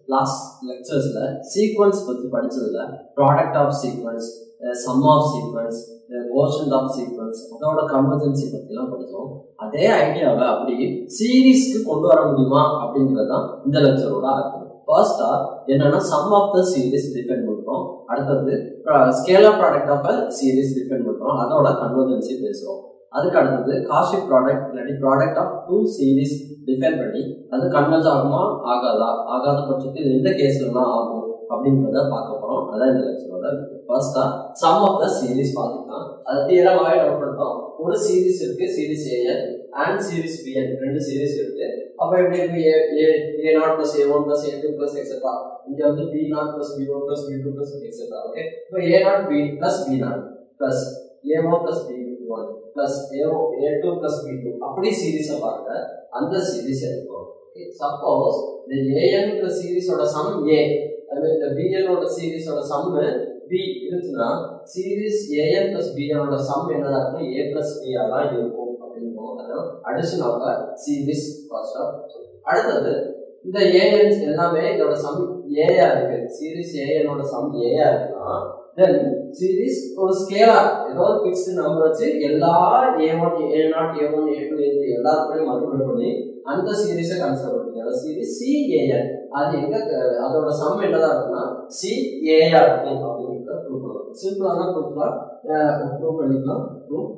Last லெக்சர்ஸ்ல sequence பத்தி படிச்சதுல product of sequence sum of sequence quotient of sequence அதோட கன்வர்ஜென்சி பத்திலாம் படிச்சோம் அதே ஐடியாவை அப்படி சீரீஸ்க்கு கொண்டு வர முடியுமா அப்படிங்கிறது தான் இந்த லெக்சரோட ஆர்வம் ஃபர்ஸ்டா என்னன்னா sum of the series define பண்றோம் அடுத்தது scalar product of a series define பண்றோம் அதோட கன்வர்ஜென்சி பேசுறோம் அதுக்கு அடுத்தது காஸ்டிக் ப்ராடக்ட் இல்லாட்டி product of two series define பண்ணி அது கன்வெர்ஜ் ஆகுமா ஆகாதா ஆகாத பட்சத்தில் எந்த கேஸ்லாம் ஆகும் அப்படிங்கிறத பார்க்க போறோம் அதான் இந்த லெக்சரோட ஃபர்ஸ்டா சம் ஆஃப் த சீரீஸ் பார்த்துக்கலாம் அது தீரமாகவே நோட் பண்ணிட்டோம் ஒரு சீரீஸ் இருக்கு series AN and series BN ரெண்டு சீரீஸ் இருக்கு அப்ப எப்படி இருக்கு A A A naught plus A one plus A two plus etcetera இங்க வந்து B not plus B one plus B two plus etcetera okay இப்போ A not B plus B not plus A one plus B one plus A A two plus B two அப்படி சீரீஸை பாருங்க அந்த series எடுக்கும் okay suppose இந்த ஏஎன்ங்கிற சீரீஸோட some A அது இந்த பிஎனோட சீரீஸோட சம்மு பி இருந்துச்சுன்னா சீரீஸ் ஏஎன் பிளஸ் பிஎனோட சம் என்னதா இருக்கும் ஏ பிளஸ் பி தான் இருக்கும் அப்படின்னு அதான் அடிஷன் ஆஃப் சீரீஸ் ஃபர்ஸ்ட் அடுத்தது இந்த ஏஎன் எல்லாமே இதோட சம் ஏயா இருக்கு சீரீஸ் ஏஎனோட சம் ஏயா இருக்குன்னா தென் சீரீஸ் ஒரு ஸ்கேலா ஏதோ ஒரு ஃபிக்ஸ்டு நம்பர் வச்சு எல்லா A one A not a one A two A three எல்லாத்துக்குமே மல்டிப்ளை பண்ணி அந்த சீரீஸை கன்சிடர் பண்ணுங்க அந்த சீரீஸ் சி ஏஎன் அது எங்க அதோட சம் என்னதான் இருக்குன்னா சி ஏஆ இருக்கும் அப்படிங்கிறத ப்ரூவ் பண்ணலாம் சிம்பிளான ப்ரூஃப் தான் ப்ரூவ் பண்ணிக்கலாம் ப்ரூவ்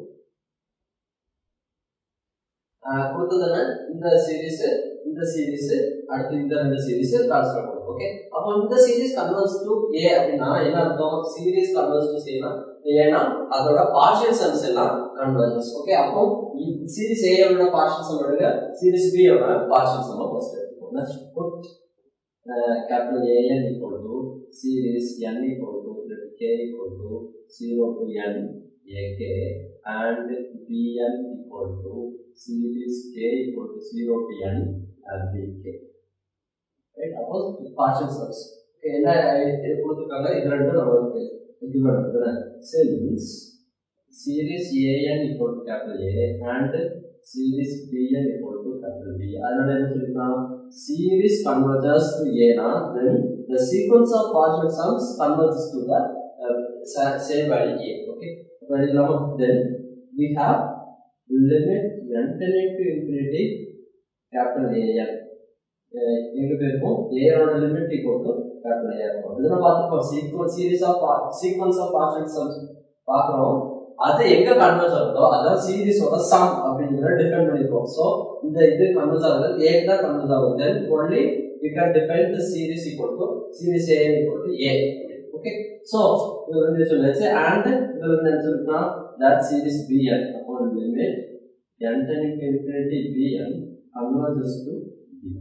கொடுத்ததுன்னா இந்த சீரீஸ் இந்த சீரீஸ் அடுத்து இந்த ரெண்டு சீரீஸ் ட்ரான்ஸ்ஃபர் பண்ணும் ஓகே அப்போ இந்த சீரீஸ் கன்வர்ஸ் டு ஏ அப்படின்னா என்ன அர்த்தம் சீரீஸ் கன்வர்ஸ் டு சேனா ஏன்னா அதோட பார்ஷியல் சம்ஸ் எல்லாம் கன்வர்ஜஸ் ஓகே அப்போ சீரீஸ் ஏயோட பார்ஷியல் சம் எடுங்க சீரீஸ் பி யோட பார்ஷியல் சம் ஃபர்ஸ்ட் எடுத்துக்கோங்க capital AN equal to series n equal to let k equal to 0 to n AK and Bn equal to series k equal to 0 to n and BK. Right? அப்போ partial sums. Okay, என்ன இது கொடுத்துருக்காங்க இது ரெண்டும் நமக்கு given இருக்குதுன்னு since series AN equal to capital A and series Bn equal to capital B. அதனால என்ன சொல்லிக்கலாம் series converges to A na then the sequence of partial sums converges to the uh, same value A. Okay. But then we have limit n tending to infinity capital A n. எங்க போயிருக்கும் ஏரோட limit equal to capital A இருக்கும் இதெல்லாம் பார்த்துப்போம் sequence series of sequence of partial sums பார்க்குறோம் அது எங்க converges ஆகுதோ அதான் சீரிஸோட சம் அப்படிங்கிறத டிஃபைன் பண்ணிருக்கோம் ஸோ இந்த இது கன்வெர்ஸ் ஆகுது ஏ தான் கன்வெர்ஸ் ஆகுது then only we can define the series equal to series A equal to A okay so இது வந்து சொல்லியாச்சு அண்ட் இது வந்து என்ன சொல்லிருக்கா தட் சீரிஸ் பிஎன் அப்போ limit n tending to infinity bn converges to b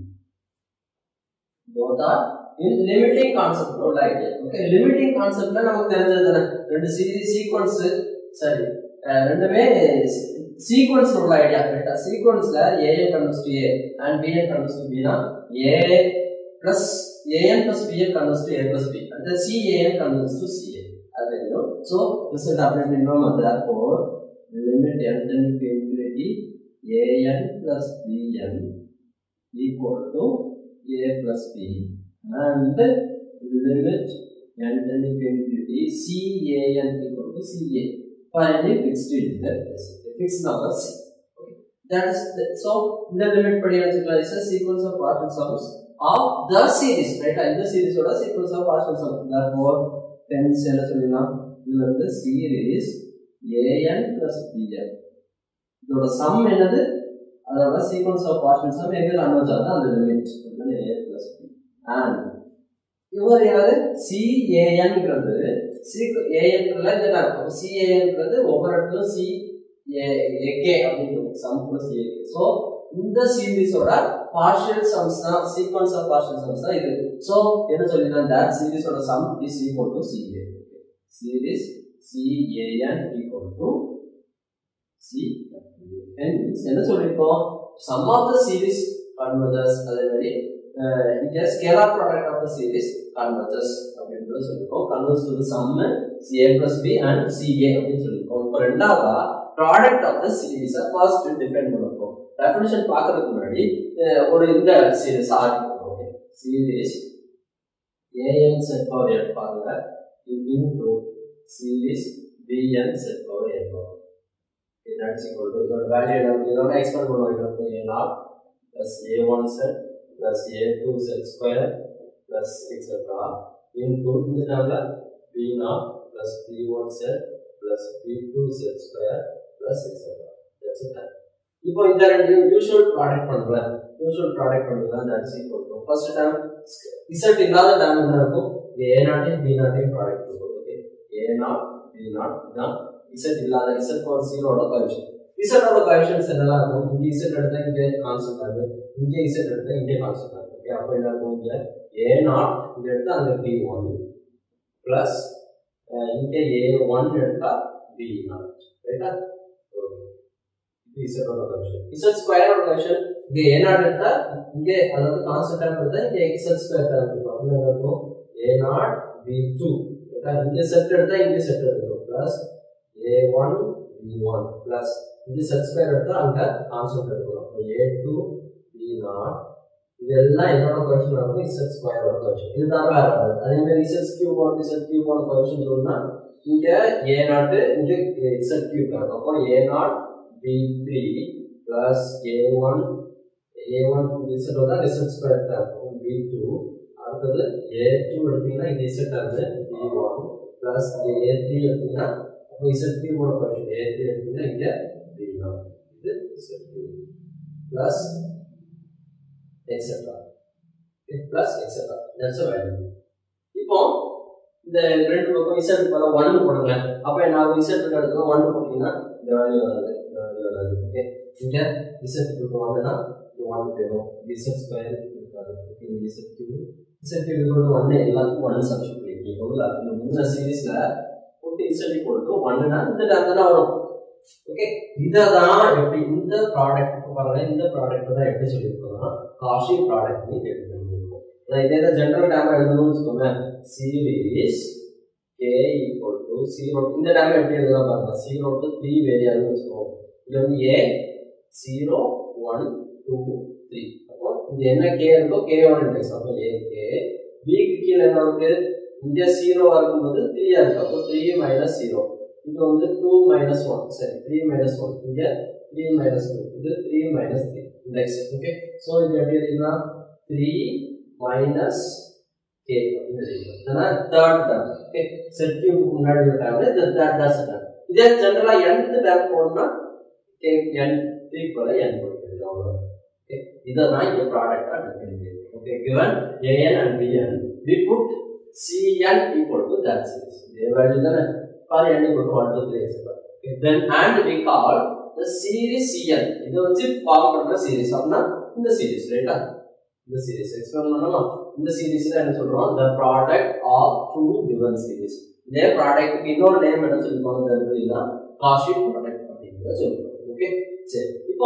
both are in limiting concept no like that okay limiting concept நமக்கு தெரிஞ்சது தானே ரெண்டு சீரிஸ் சீக்வன்ஸ் சரி ரெண்டுமே சீக்வன்ஸ் உள்ள ஐடியா கரெக்டா சீக்வன்ஸ்ல AN converges to A and BN converges to பினா A plus AN plus BN converges to A plus B அந்த சிஏஎன் கன்வர்ஸ் டு சிஏ அது தெரியும் ஸோ ரிசல்ட் அப்ளை பண்ணோம் therefore limit n tending to infinity an plus bn equal to a plus b and limit n tending to infinity can equal to ca finally fixed integer fixed number c okay that is the, so இந்த limit படி வச்சுக்கலாம் is a sequence of partial sums of the series right இந்த series ஓட sequence of partial sums therefore tens என்ன சொல்லலாம் இது வந்து series an plus bn இதோட சம் என்னது அதோட சீக்வன்ஸ் ஆஃப் பார்ஷியல் சம் எங்க கன்வெர்ஜ் ஆகுது அந்த limit a plus b and இவர் யாரு சிஏஎன்ங்கிறது ஏஎன்ல இந்த அர்த்தம் சிஏஎன்ங்கிறது ஒவ்வொரு இடத்துல சி ஏகே அப்படின்னு சம் பிளஸ் ஏகே ஸோ இந்த சீரீஸோட பார்ஷியல் சம்ஸ் தான் சீக்வன்ஸ் ஆஃப் பார்ஷியல் சம்ஸ் தான் இது ஸோ என்ன சொல்லிருந்தேன் தட் சீரீஸோட sum is equal to CA series CAN equal to C என்ன சொல்லியிருக்கோம் sum of the series converges அதே மாதிரி இங்க scalar product of the series converges அப்படின்றது சொல்லியிருக்கோம் converges to sum A plus B and CA அப்படின்னு சொல்லியிருக்கோம் இப்போ ரெண்டாவதா ப்ராடக்ட் ஆஃப் த சீரீஸை ஃபர்ஸ்ட் டிஃபைன் பண்ணிருக்கோம் டெஃபினேஷன் பார்க்கறதுக்கு முன்னாடி ஒரு இந்த சீரீஸ் ஆரம்பிக்கும் okay series AN zed power N பாருங்க into series BN zed power N power that's equal to இதோட வேல்யூ என்ன இதோட எக்ஸ்பேண்ட் பண்ண வைக்கிறப்போ A naught plus A one zed plus A two zed square plus etcetera into இந்த டேர்மில் B naught plus B one zed plus B two zed square plus etcetera that's it இப்போ இந்த ரெண்டு usual product பண்ணுறேன் usual product பண்ணுறேன் that's equal to first time zed இல்லாத time என்ன இருக்கும் ஏ நாட்டையும் பி நாட்டையும் ப்ராடக்ட் இருக்கும் okay A not be naught இதான் இசட் இல்லாத இசட் பவர் ஜீரோட கோஎஃபிஷியன்ட் இசட்டோட கோஎஃபிஷியன்ட்ஸ் என்னெல்லாம் இருக்கும் இங்கே இசட் எடுத்தா இங்கே கான்ஸ்டன்ட் ஆகுது இங்கே இசட் எடுத்தா இங்கே கான்ஸ்டன்ட் ஆகுது ஓகே அப்போ என்ன இருக்கும் இங்கே ஏ நாட் இங்கே எடுத்தா அங்கே பி ஒன் ப்ளஸ் இங்கே ஏ ஒன் எடுத்தா பி நாட் ரைட்டா ஓகே இது இசட்டோட கோஎஃபிஷியன்ட் இசட் ஸ்கொயரோட கோஎஃபிஷியன்ட் இங்கே ஏ நாட் எடுத்தா இங்கே அதாவது கான்ஸ்டன்ட் டைம் எடுத்தா இங்கே இசட் ஸ்கொயர் டைம் இருக்கும் அப்போ என்ன இருக்கும் ஏ நாட் பி டூ ரைட்டா இங்கே செட் எடுத்தா இங்கே செட் எடுக்கும் ப்ளஸ் a1 b1 plus இது செட் ஸ்கொயர் எடுத்தா அங்க கான்ஸ்டன்ட் எடுக்கணும் அப்போ a2 b0 இதெல்லாம் என்னோட கொஷின் இருக்கும் இசட் ஸ்கொயரோட கொஷின் இது தான் வேற வராது அதே மாதிரி zed cube one zed cube one கொஷின் சொன்னா இங்க ஏ நாட் இங்க இசட் கியூப் இருக்கும் அப்போ A not B three plus A one A one zed வந்தா இசட் ஸ்கொயர் தான் இருக்கும் பி டூ அடுத்தது ஏ டூ எடுத்தீங்கன்னா இது இசட் ஆகுது B one plus A three எடுத்தீங்கன்னா அப்போ இசட் கியூபோட கொஷின் ஏ த்ரீ எடுத்தீங்கன்னா இங்க பி நாட் இது zed cube plus etcetera plus etcetera that's value இப்போ இந்த ரெண்டு பக்கம் இசட் போல ஒன்னு போடுங்க அப்ப என்ன ஆகும் இசட் இடத்துல ஒன்னு போட்டீங்கன்னா இந்த வேல்யூ வராது இந்த வேல்யூ வராது ஓகே இங்க இசட் இருக்கு ஒன்னுனா இது ஒன் வேணும் இசட் ஸ்கொயர் இருக்காது ஓகே இந்த இசட் கியூப் இசட் கியூப் இருக்கு ஒன்னு எல்லாத்துக்கும் ஒன்னு சப்ஸ்டிட் பண்ணிருக்கீங்க உள்ள இந்த முன்ன சீரீஸ்ல போட்டு இசட் ஈக்குவல் டு ஒன்னுனா இந்த டேர்ம் தான் வரும் ஓகே இதை தான் எப்படி இந்த ப்ராடக்ட் பாருங்க இந்த ப்ராடக்ட் தான் எப்படி சொல்லியிருக்கோம்னா காஷி ப்ராடக்ட் நீ எடுத்து பண்ணியிருக்கோம் நான் இதே தான் ஜென்ரல் டேம் எழுதணும்னு வச்சுக்கோங்க series K equal to zero இந்த டேம் எப்படி எழுதலாம் பாருங்க ஜீரோ டு த்ரீ வேரியாதுன்னு வச்சுக்கோங்க இது வந்து A zero one two three அப்போ இங்க என்ன கே இருக்கோ கேயோட இன்டெக்ஸ் அப்போ ஏ கே பிக்கு கீழே என்ன இருக்கு இங்க ஜீரோவா இருக்கும்போது த்ரீயா இருக்கு அப்போ த்ரீ மைனஸ் ஜீரோ இது வந்து டூ மைனஸ் ஒன் சரி த்ரீ மைனஸ் ஒன் இங்க த்ரீ மைனஸ் டூ இது three minus three index okay so இது எப்படி எழுதிக்கலாம் த்ரீ மைனஸ் கே அப்படின்னு எழுதிக்கலாம் ஏன்னா தேர்ட் டேர்ம் ஓகே செட் கியூபுக்கு முன்னாடி ஒரு டேர்ம் இது தேர்ட் டேர்ம் டேர்ம் இதே ஜென்ரலா nth டேர்ம் போடணும்னா கே என் த்ரீ போல என் போடுறது அவ்வளோ ஓகே இதை தான் இங்கே ப்ராடக்டாக define okay given AN and BN we put CN equal to that series இதே வேல்யூ தானே for n equal to 1 to 3 etc. Okay, then and we call the series Cn இது வந்து ஃபார்ம் பண்ற சீரிஸ் அப்படின்னா இந்த சீரிஸ் ரைட்டா இந்த series explain பண்ணலாம் இந்த சீரிஸ்ல என்ன சொல்றோம் the product of two given series இதே ப்ராடக்ட்டுக்கு இன்னொரு நேம் என்ன சொல்லிருக்கோம் ஜெனரலினா காஷி ப்ராடக்ட் அப்படிங்கிறத சொல்லிருக்கோம் ஓகே சரி இப்போ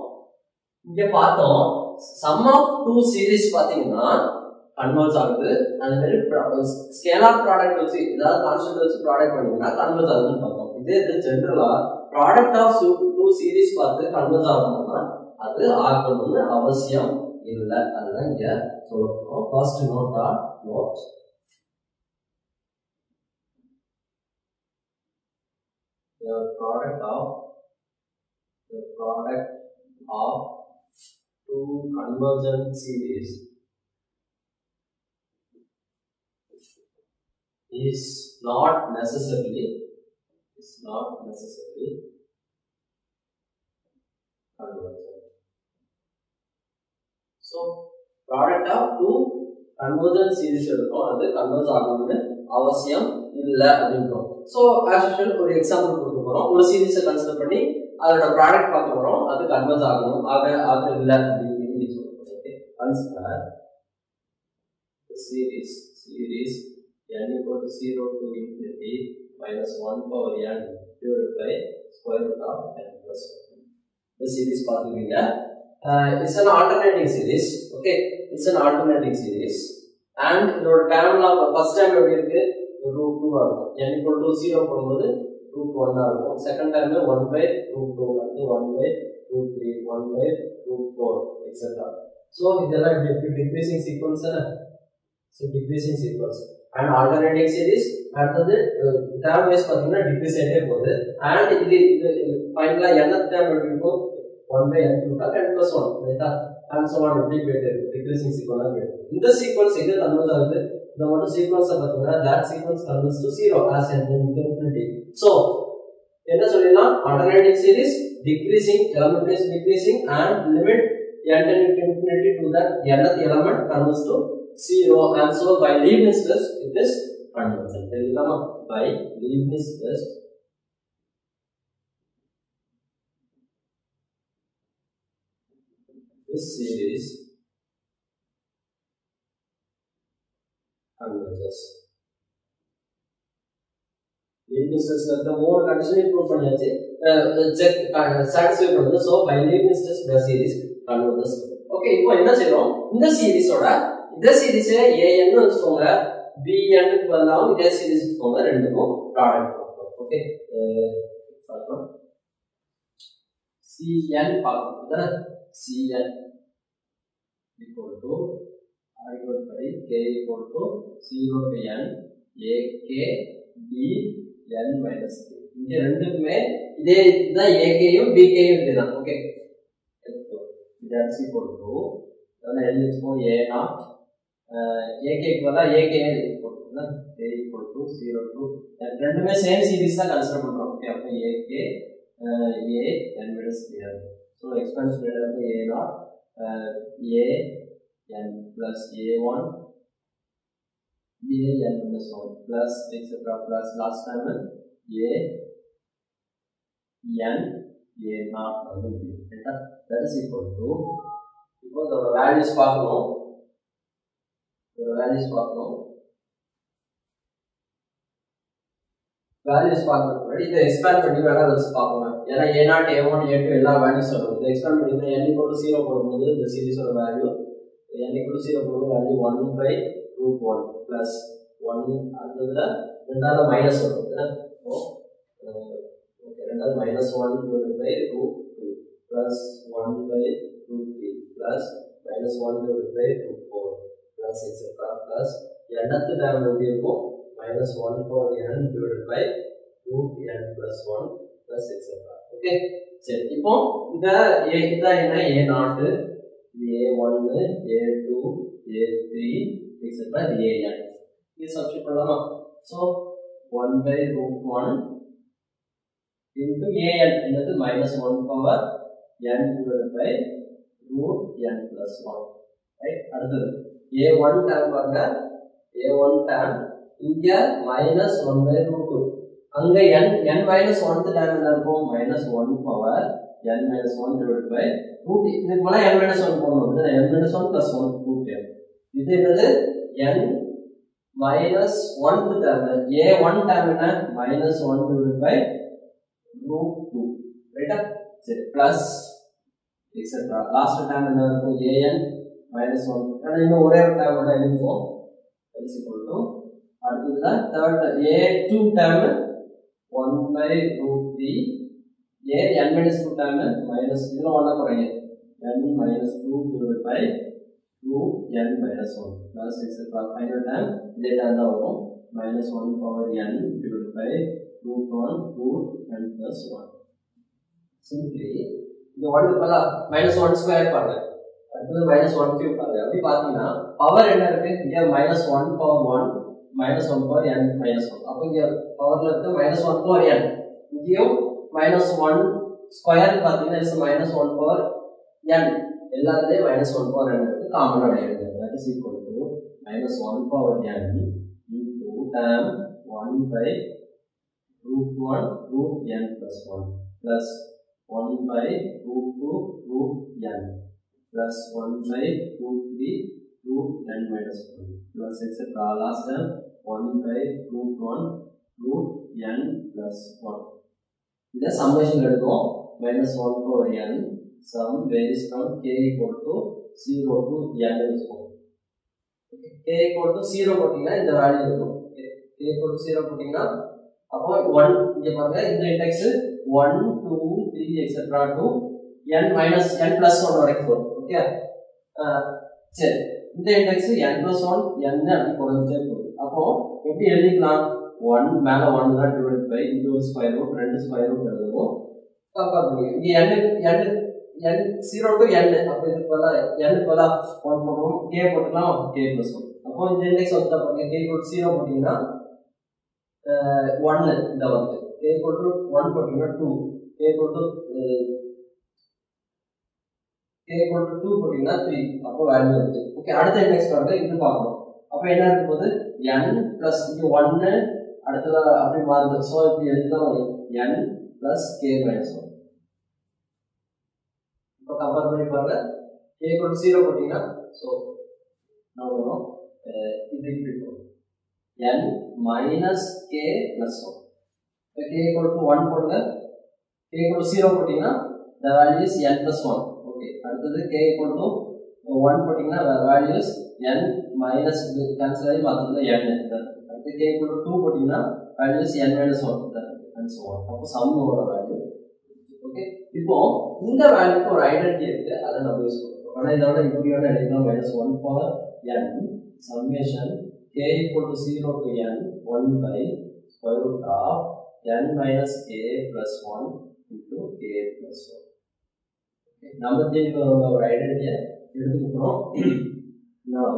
இங்க பார்த்தோம் சம் ஆஃப் டூ சீரிஸ் பாத்தீங்கன்னா கன்வர்ஸ் ஆகுது அந்த மாதிரி ஸ்கேலார் ப்ராடக்ட் வச்சு ஏதாவது கான்ஸ்டன்ட் வச்சு ப்ராடக்ட் பண்ணீங்கன்னா கன்வர்ஸ் ஆகுதுன்னு பார்த்தோம் இதே இது ஜென்ரலா ப்ராடக்ட் ஆஃப் டூ சீரிஸ் பார்த்து கன்வர்ஸ் ஆகணும்னா அது ஆகணும்னு அவசியம் இல்லை அதுதான் இங்க சொல்லணும் ஃபர்ஸ்ட் நோட்டா note the product of the product of two convergent series is not necessarily is not necessarily convergent. So product of two convergent series எடுக்கும் அது கன்வர்ஸ் ஆகணும்னு அவசியம் இல்லை அப்படின்றோம் ஸோ ஆஸ் யூஷுவல் ஒரு எக்ஸாம்பிள் கொடுக்க போகிறோம் ஒரு சீரீஸை கன்சிடர் பண்ணி அதோட ப்ராடக்ட் பார்க்க போகிறோம் அது கன்வர்ஸ் ஆகணும் ஆக ஆக இல்லை அப்படின்னு சொல்லி சொல்ல போகிறோம் consider series series n equal to 0 to infinity minus 1 power n divided by square root of n plus 1. The series பார்த்துக்கீங்க it's an alternating series okay it's an alternating series and இதோட டேர்ம்ல ஃபர்ஸ்ட் டைம் எப்படி இருக்கு root two இருக்கும் n equal to 0 போடும்போது root ஒன்னா இருக்கும் second time one by root two வந்து one by root three one by root four etcetera so இதெல்லாம் இப்படி இருக்கு decreasing sequence so decreasing sequence and alternating series அடுத்தது டேம் வைஸ் பார்த்தீங்கன்னா டிக்ரீஸ் ஆகிட்டே போகுது அண்ட் இது இது ஃபைனலாக என்ன டேம் எப்படி இருக்கும் one by n to n plus one ரைட்டா அண்ட் ஸோ ஒன் எப்படி போயிட்டு இருக்கு டிக்ரீசிங் சீக்வன்ஸாக போயிட்டு இந்த சீக்வன்ஸ் எங்கே கன்வெர்ட் ஆகுது இந்த மட்டும் சீக்வன்ஸை பார்த்தீங்கன்னா that sequence converges to zero as n infinity so என்ன சொல்லிடலாம் alternating series decreasing element is decreasing and limit n tending to infinity to that nth element converts to zero and so by Leibniz test it is conversion தெரியுமா by Leibniz test this series converges Leibniz test இருக்க மூணு condition improve பண்ணியாச்சு check satisfy பண்ணுது so by Leibniz test the series converges okay இப்போ என்ன செய்றோம் இந்த சீரிஸோட இந்த சீரிஸ் ஏஎன்னு வச்சுக்கோங்க பிஎன்னுக்கு வந்தாலும் இதே சீரிஸ் வச்சுக்கோங்க ரெண்டுக்கும் ப்ராடக்ட் பார்ப்போம் ஓகே பார்க்கலாம் சிஎன் பார்க்கணும் அதானே c n equal to r equal to k equal to 0 to n a k b n minus k இங்க ரெண்டுக்குமே இதே இதுதான் ஏகேயும் பிகேயும் இதுதான் ஓகே that's equal to அதான் எழுதி வச்சுக்கோம் ஏ நாட் ஏகேக்கு பதிலாக ஏகே போட்டுக்கோங்க a equal to zero to ரெண்டுமே சேம் சீரிஸ் தான் கன்சிடர் பண்ணுறோம் ஓகே அப்போ a k a n minus clear so expands இருக்கு a not a n plus A one a n minus one plus etcetera plus last time a n a not வந்து முடியும் ரைட்டா that is equal to இப்போ இதோட values பார்க்கணும் இதோட values பார்க்கணும் values பார்க்கறதுக்கு முன்னாடி இதை எக்ஸ்பேண்ட் பண்ணி வேணா வச்சு பார்க்கணும் ஏன்னா a not a one A two எல்லா வேல்யூஸ் வரும் இதை எக்ஸ்பேண்ட் பண்ணி என் ஈக்குவல் ஜீரோ போடும்போது இந்த சீரிஸோட வேல்யூ என் ஈக்குவல் ஜீரோ போடும்போது value one by root one plus one அடுத்ததுல ரெண்டாவது மைனஸ் வரும் ஓகே ரெண்டாவது minus one by root two plus one by root 3 plus minus 1 divided by root 4 plus etc plus nth term எப்படி இருக்கும் minus 1 power n divided by root n plus 1 plus etc okay சரி இப்போ இத a இதான் என்ன a not இது a1 a2 a3 etc இது an இது சப்ஸ்டிட் பண்ணலாமா so 1 by root 1 into an என்னது minus 1 power n divided by root n plus 1 right அடுத்தது a1 term பாருங்க a1 term இங்க minus 1 by root 2 அங்க n n minus 1th term என்ன இருக்கும் minus 1 power n minus 1 divided by root இதுக்கு மேல n minus 1 போடணும் n minus 1 plus 1 root n இது என்னது n minus 1th term a1 term என்ன minus 1 divided by root 2 ரைட்டா சரி plus எக்ஸெட்ரா லாஸ்ட் டைம் என்ன இருக்கும் ஏஎன் மைனஸ் ஒன் ஆனால் இன்னும் ஒரே ஒரு டைம் மட்டும் எழுதிப்போம் இஸ் ஈக்குவல் டு அடுத்ததுல third a two time one by root three a n minus two time minus இதில் ஒன்றா குறைங்க n minus two divide by two n minus one plus etcetera final time இதே time தான் வரும் minus one power n divide by root one root n plus one simply இங்க one இப்பதான் minus one square பாருங்க அடுத்தது minus one cube பாருங்க அப்படி பாத்தீங்கன்னா பவர் என்ன இருக்கு இங்க minus one power one minus one power n minus one அப்போ இங்க பவர்ல இருக்கு மைனஸ் ஒன் பவர் என் இங்கேயும் மைனஸ் ஒன் ஸ்கொயர் பாத்தீங்கன்னா it's minus one power n எல்லாத்துலயும் மைனஸ் ஒன் பவர் என் இருக்கு காமன் அடையிறது that is equal to minus one power n into term one by root one root n plus one plus 1 by root 2 root n plus 1 by root 3 root n minus 1 plus etc. Last term 1 by root 1 root n plus 1. இதை summation எடுக்கும் minus 1 power n sum varies from k equal to 0 to n வச்சுக்கோம் k equal to 0 போட்டீங்கன்னா இந்த value இருக்கும் k equal to 0 போட்டீங்கன்னா அப்போ 1 இங்க பாருங்க இந்த index 1 2 3 etcetera to n minus n plus one வரைக்கும் வரும் ஓகே சரி இந்த index n plus one n அப்படி குறைஞ்சிட்டே போகுது அப்போ எப்படி எழுதிக்கலாம் ஒன் மேல ஒன் தான் டிவைட் பை இது ஒரு ஸ்கொயர் ரூட் ரெண்டு ஸ்கொயர் ரூட் எழுதுவோம் கம்பேர் பண்ணி இங்க என் என் என் ஜீரோ டு என் அப்போ இதுக்கு பதிலாக என் பதிலாக ஒன் போடுவோம் கே போட்டுக்கலாம் கே பிளஸ் ஒன் அப்போ இந்த இண்டெக்ஸ் வந்து பாருங்க கே போட்டு ஜீரோ போட்டிங்கன்னா ஒன்னு இந்த வந்து கே போட்டு ஒன் போட்டிங்கன்னா டூ கே போட்டு கே போட்டு டூ போட்டிங்கன்னா த்ரீ அப்போ வேல்யூ வருது ஓகே அடுத்த இண்டெக்ஸ் பாருங்க இது பார்க்கணும் அப்போ என்ன இருக்கும் போது என் பிளஸ் இங்கே ஒன்று அடுத்ததாக அப்படி மாறுது ஸோ இப்படி எழுதிதான் n plus k minus one இப்போ கம்பேர் பண்ணி பாருங்க கே கொண்டு ஜீரோ போட்டிங்கன்னா ஸோ என்ன வரும் இது இப்படி போகும் n minus k plus one இப்போ கே கொண்டு ஒன் போடுங்க கே கொண்டு ஜீரோ போட்டிங்கன்னா the value is n plus one okay அடுத்தது கே கொண்டு ஒன் போட்டிங்கன்னா வேல்யூ இஸ் என் மைனஸ் இது கேன்சல் ஆகி மற்றதுல என் அடுத்து கே கொண்டு டூ போட்டிங்கன்னா value is n minus one and so one அப்போ சம்மோட வேல்யூ ஓகே இப்போ இந்த வேல்யூக்கு ஒரு ஐடென்டி இருக்கு அதை நம்ம யூஸ் பண்ணுறோம் ஆனால் இதோட இப்படி வேணா எழுதிக்கலாம் minus one power n summation k equal to zero to n one by square root of n minus k plus one into k plus one நம்ம தெரிஞ்ச ஒரு ஐடென்டியை எடுத்துக்கிறோம் now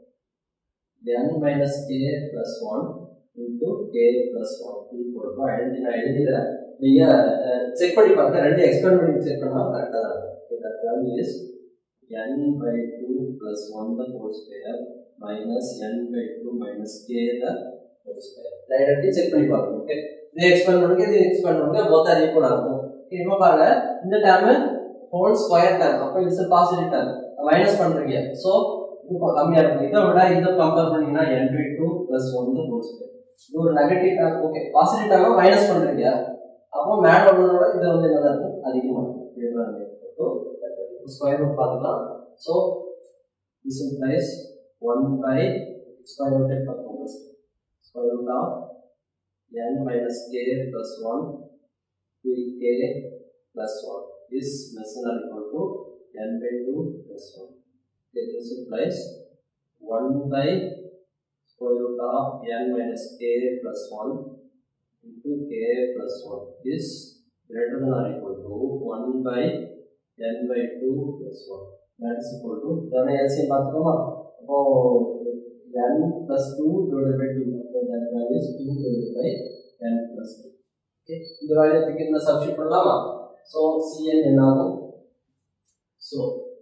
n minus k plus 1 into k plus 1 equal to identity நான் எழுதிட நீங்க check பண்ணி பாருங்க ரெண்டு experiment பண்ணி செக் பண்ணா கரெக்டா தான் இருக்கும் that value is n by 2 plus 1 the whole square minus n by 2 minus k the whole square directly check பண்ணி பாருங்க ஓகே இது எக்ஸ்பெண்ட் பண்ணுங்க இது எக்ஸ்பெண்ட் பண்ணுங்க போத் ஆர் ஈக்குவலா இருக்கும் ஓகே இப்போ பாருங்க இந்த டேர்ம் ஹோல் ஸ்கொயர் டேர்ம் அப்போ இட்ஸ் பாசிட்டிவ் டேர்ம் மைனஸ் பண்றீங்க ஸோ இது கம்மியா இருக்கும் இதை விட இதை கம்பேர் பண்ணீங்கன்னா n by two plus one whole square இது ஒரு negative term okay positive term minus பண்றீங்க அப்போ மேல உள்ளதோட இது வந்து என்னதான் இருக்கும் அதிகமா இருக்கும் ஸ்கொயர் ரூட் பார்த்துக்கலாம் so this implies one by square root performance square root of n minus k plus one three k plus one is less or equal to n by 2 plus 1. Okay, this implies 1 by square root of n minus k plus 1 into k plus 1 is greater than or equal to 1 by n by 2 plus 1. That is equal to, then LCM பார்த்துக்கோமா அப்போ n plus 2 divided by 2 அப்போ that value is 2 divided by n plus 2. Okay, இந்த value தூக்கி இந்த substitute பண்ணலாமா so cn என்ன ஆகும் So,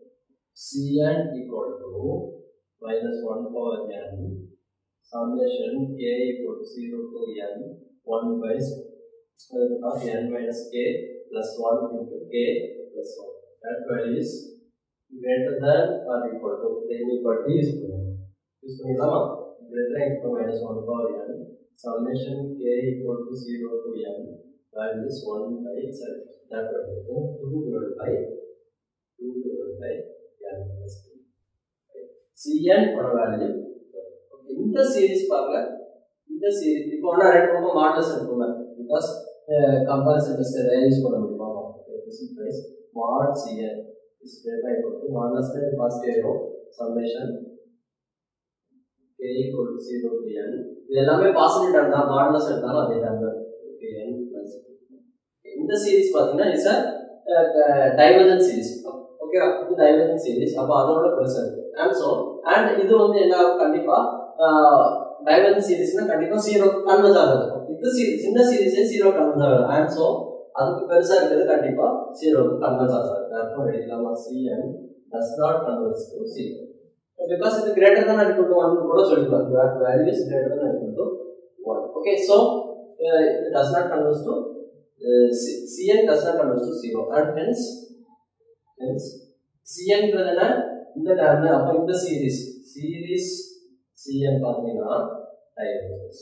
Cn equal to minus 1 power n summation k equal to 0 to n 1 by square root of n minus k plus 1 into k plus 1. That value is greater than or equal to the inequality is use பண்ணிடலாமா greater than equal to minus 1 power n summation k equal to 0 to n value is 1 by itself. That value is 2 divided by 2 divided by n plus 2. Cn ஓட value இந்த series பாருங்க இந்த series இப்போ ஒன்றா ரெண்டு பக்கம் models இருக்குமே because comparison test எதாவது யூஸ் பண்ண முடியுமா this is price mod c n is data equal to models first ஏறும் summation k equal to zero to n இது எல்லாமே பாசிட்டிவ் டேம் தான் மாடலஸ் எடுத்தாலும் அதே டேம் தான் ஓகே என் பிளஸ் இந்த சீரிஸ் பார்த்தீங்கன்னா it's a divergent series okay இது டைவர்ஜன் சீரிஸ் அப்போ அதோட பெருசாக இருக்கு அண்ட் ஸோ அண்ட் இது வந்து என்ன கண்டிப்பா டைவர்ஜன் சீரிஸ்னா கண்டிப்பா ஜீரோ கன்வெர்ஸ் ஆகுது இது சீரிஸ் சின்ன சீரிஸே ஜீரோ கன்வெர்ஸ் ஆகுது அண்ட் ஸோ அதுக்கு பெருசா இருக்கிறது கண்டிப்பா ஜீரோக்கு கன்வெர்ஸ் ஆகாது therefore எழுதலாமா cn does not converge to zero because இது greater than or equal to 1 கூட சொல்லிக்கலாம் that value is greater than or equal to 1 okay so uh, it does not converge to uh, C- cn does not converge to zero and hence hence cn ன்றதுனா இந்த term அப்ப இந்த series series cn பாத்தீங்கன்னா divergence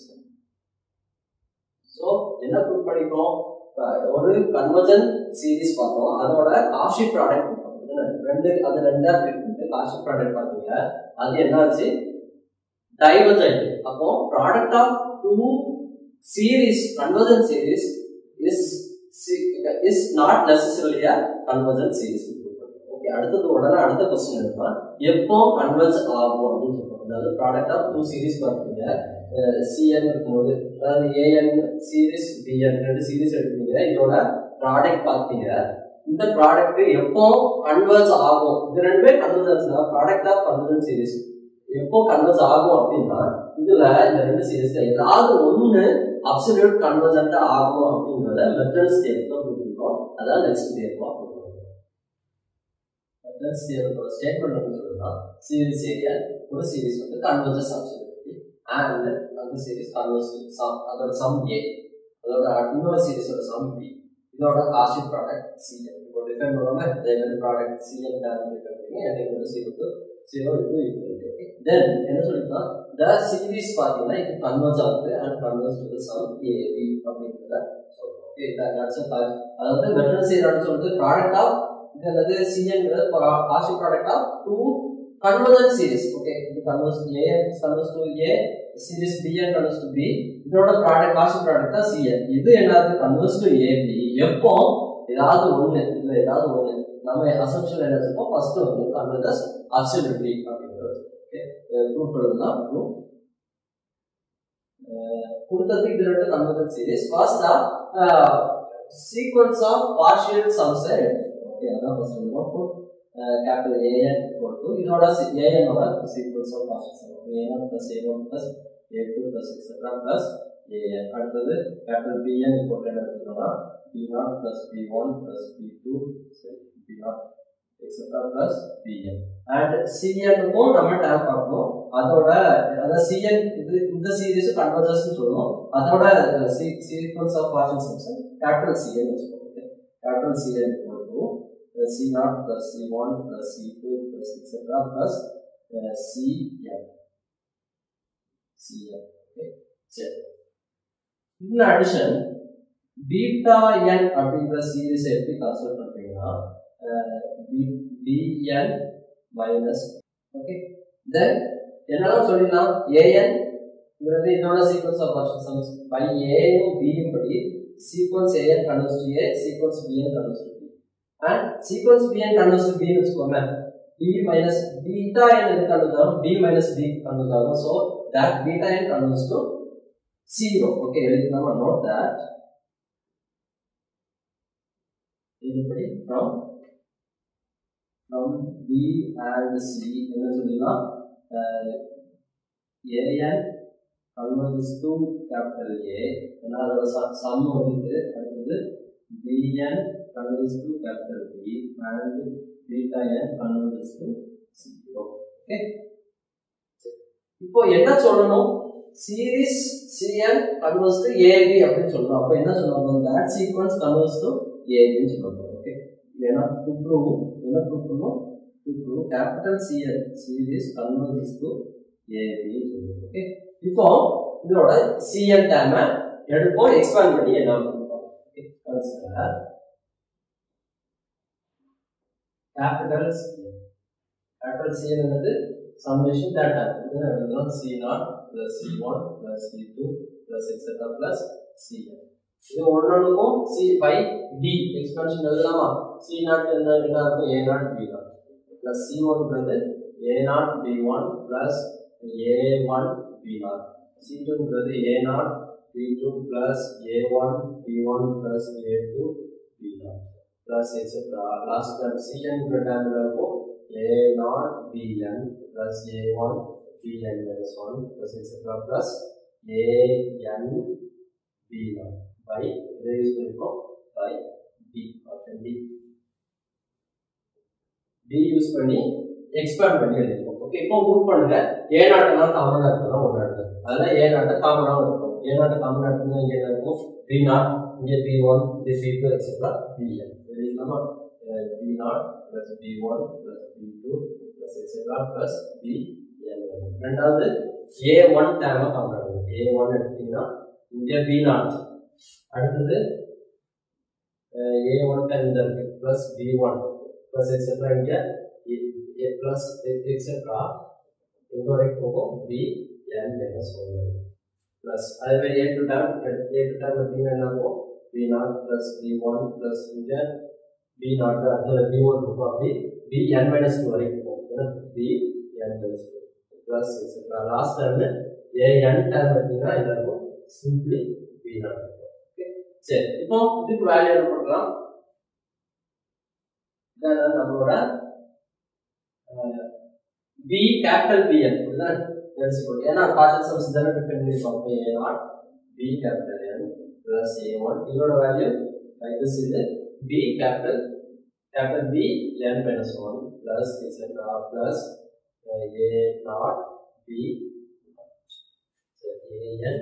ஸோ என்ன prove பண்ணிட்டோம் இப்ப ஒரு convergent series பார்த்தோம் அதோட காஷி ப்ராடக்ட் ரெண்டு அது ரெண்டா பிரிட்டு காஷி ப்ராடக்ட் பார்த்தீங்க அது என்ன ஆச்சு டைவர்ஜ் ஆயிட்டு அப்போ product of two series convergent series is is not necessarily a convergent series okay okay அடுத்தது உடனே அடுத்த கொஸ்டின் என்னன்னா எப்போ கன்வெர்ஸ் ஆகும் அப்படின்னு சொல்றோம் அதாவது ப்ராடக்ட் ஆஃப் டூ சீரிஸ் பார்த்தீங்க சிஎன் இருக்கும்போது அதாவது ஏஎன் சீரிஸ் பிஎன் ரெண்டு சீரிஸ் எடுத்தீங்க இதோட ப்ராடக்ட் பார்த்தீங்க இந்த ப்ராடக்ட் எப்போ கன்வெர்ஸ் ஆகும் இது ரெண்டுமே கன்வர்ஜன்ஸ் தான் ப்ராடக்ட் ஆஃப் கன்வர்ஜன் சீரிஸ் எப்போ கன்வெர்ஸ் ஆகும் அப்படின்னா இதுல இந்த ரெண்டு சீரிஸ்ல ஏதாவது ஒண்ணு அப்சல்யூட் கன்வர்ஜென்ட் ஆகும் அப்படிங்கிறத மெத்தட்ஸ் தேர்வு புரிஞ்சுக்கணும் அதான் நெக்ஸ்ட் தேர்வு பார்க்கணும் மெத்தட்ஸ் தேர்வோட ஸ்டேட்மெண்ட் வந்து சொல்லுன்னா சீரிஸ் ஏரியா ஒரு சீரிஸ் வந்து கன்வர்ஜஸ் அப்சல்யூட்லி அண்ட் அந்த சீரிஸ் கன்வர்ஸ் சம் அதோட சம் ஏ அதோட இன்னொரு சீரிஸோட சம் பி இதோட காஸ்ட் ப்ராடக்ட் சிஎன் இப்போ டிஃபைன் பண்ணுவாங்க இதே மாதிரி ப்ராடக்ட் சிஎன் டிஃபைன் பண்ணி எனக்கு வந்து ஜீரோ டு ஜீரோ இது ஈக்குவல் ஓகே தென் என்ன சொல்லிக்கலாம் த சீரிஸ் பார்த்தீங்கன்னா இது கன்வர்ஸ் ஆகுது and converges to sum a b அப்படிங்கிறத சொல்றோம் ஓகே தட்ஸ் அதாவது மெட்டல் சீரான்னு சொல்றது ப்ராடக்ட் ஆஃப் இது என்னது சிஎன்ங்கிறது Cauchy product of two convergent series okay இது converges a converges to a series b and converges to b இதோட ப்ராடக்ட் காஸ்ட் ப்ராடக்ட் தான் சிஎன் இது என்னது கன்வர்ஸ் டு ஏபி எப்போ ஏதாவது ஒண்ணு இல்ல ஏதாவது ஒண்ணு நம்ம அசம்ஷன் என்ன வச்சிருக்கோம் ஃபர்ஸ்ட் வந்து கன்வர்ஜஸ் அப்சல்யூட்லி அப்படிங்கிறது ஓகே ப்ரூஃப் எழுதலாம் ப்ரூஃப் கொடுத்தது இது ரெண்டு கன்வர்ஜன் சீரிஸ் ஃபர்ஸ்டா sequence of partial sums okay அதான் ஃபர்ஸ்ட் எழுதுவோம் கேபிட்டல் ஏஎன் equal to இதோட ஏஎனோட sequence of partial sum a n plus A one plus A two plus etcetera plus a n அடுத்தது கேபிட்டல் பிஎன் equal to என்ன எடுத்துக்கோன்னா b not plus B one plus B two சரி b not etcetera plus b n and சிஎனுக்கும் நம்ம tape பார்க்கணும் அதோட அதாவது CN இது இந்த சீரிஸ் கன்வர்ஜன்ஸ் சொல்லுவோம் அதோட sequence of partial sums capital c n வச்சுக்கோங்க capital c n equal to c not plus c one plus c two plus etcetera plus c n c n okay சரி இன் அடிஷன் பீட்டா என் அப்படிங்கிற சீரிஸ் எப்படி consider பண்றீங்கன்னா PN minus okay then என்னெல்லாம் சொல்லிடலாம் a n இங்கிறது இதோட sequence of partial sums by ஏயும் பியும் படி sequence a n converges to a sequence b n converges to b and sequence b n converges to பின்னு வச்சுக்கோங்க பி மைனஸ் பீட்டா என் எது கன்வர்ஸ் ஆகும் பி மைனஸ் பி கன்வர்ஸ் ஆகும் so that beta n converges to zero okay எழுதிக்கலாம் note that இதுபடி from from B and C என்ன சொல்லிடலாம் a n converges to capital A ஏன்னா அதோட சம் வந்து அடுத்தது PN converges to capital B and beta n converges to zero ஓகே இப்போ என்ன சொல்லணும் series c n converges to a b அப்படின்னு சொல்லணும் அப்போ என்ன சொல்லணும் தட் சீக்வன்ஸ் கன்வர்ஸ் டு ஏபின்னு சொல்லணும் ஓகே ஏன்னா டு ப்ரூவ் என்ன ப்ரூவ் பண்ணணும் to prove capital c n series converges to ஏபின்னு சொல்லணும் ஓகே இப்போ இதோட சிஎன் டேமை எடுப்போம் எக்ஸ்பேண்ட் பண்ணி என்ன பண்ணுவோம் consider capital c n capital c n என்னது சம்மேஷன் டேட்டா இது எழுதலாம் c not plus c one plus c two plus etcetera plus c n இது ஒன்னொன்றுக்கும் சி பை டி எக்ஸ்பென்ஷன் எழுதலாமா சி நாட் என்ன என்ன இருக்கும் a not be not plus c ஒன்றது a not b one plus A one b not c டூங்கிறது a not b two plus A one b one plus A two b not plus etcetera last time c n டேர்மில் இருக்கும் a naught b n plus A one b n minus one plus etcetera plus a n b naught by இதை use பண்ணிருக்கோம் by d option d d use பண்ணி expand பண்ணி எழுதிருக்கோம் okay இப்போ move பண்ணுங்க ஏ நாட்டெல்லாம் காமனாக இருக்கலாம் ஒன்றா இருக்கு அதெல்லாம் ஏ நாட்டை காமனாகவும் இருக்கும் ஏ நாட்டை காமனாக இருக்குன்னா இங்கே என்ன இருக்கும் பி நாட் இங்கே பி ஒன் இங்கே பி டூ எக்ஸெட்ரா பிஎன் எழுதிக்கலாமா b not plus B one plus B two plus etcetera plus b n ரெண்டாவது ஏ ஒன் டேமாக காமனாக ஏ ஒன் எடுத்தீங்கன்னா இங்கே பி நாட் அடுத்தது ஏ ஒன் டைம் இந்த இருக்கு plus B one plus etcetera இங்கே ஏ பிளஸ் எக்ஸெட்ரா எங்க வரைக்கும் போகும் பி என் மைனஸ் ஒன் வரைக்கும் பிளஸ் அதே மாதிரி a two time a two time பார்த்தீங்கன்னா என்ன ஆகும் b not plus B one plus இங்கே பி நாட் அடுத்தது பி ஒன் இருக்கும் அப்படி பி என் மைனஸ் டூ வரைக்கும் போகுது b n minus two plus etcetera last term a n term பார்த்தீங்கன்னா எல்லாருக்கும் சிம்பிளி பி நாட் ஓகே சரி இப்போ இதுக்கு வேல்யூ என்ன பண்ணலாம் இதான் நம்மளோட பி கேபிட்டல் பிஎன் இதுதான் தெரிஞ்சுக்கணும் ஏன்னா பார்ஷல் சம்ஸ் தானே டிஃபைன் பண்ணி பார்ப்போம் a not b capital n plus A one இதோட value this is it b capital capital b n minus 1 plus etc plus uh, a naught b so a n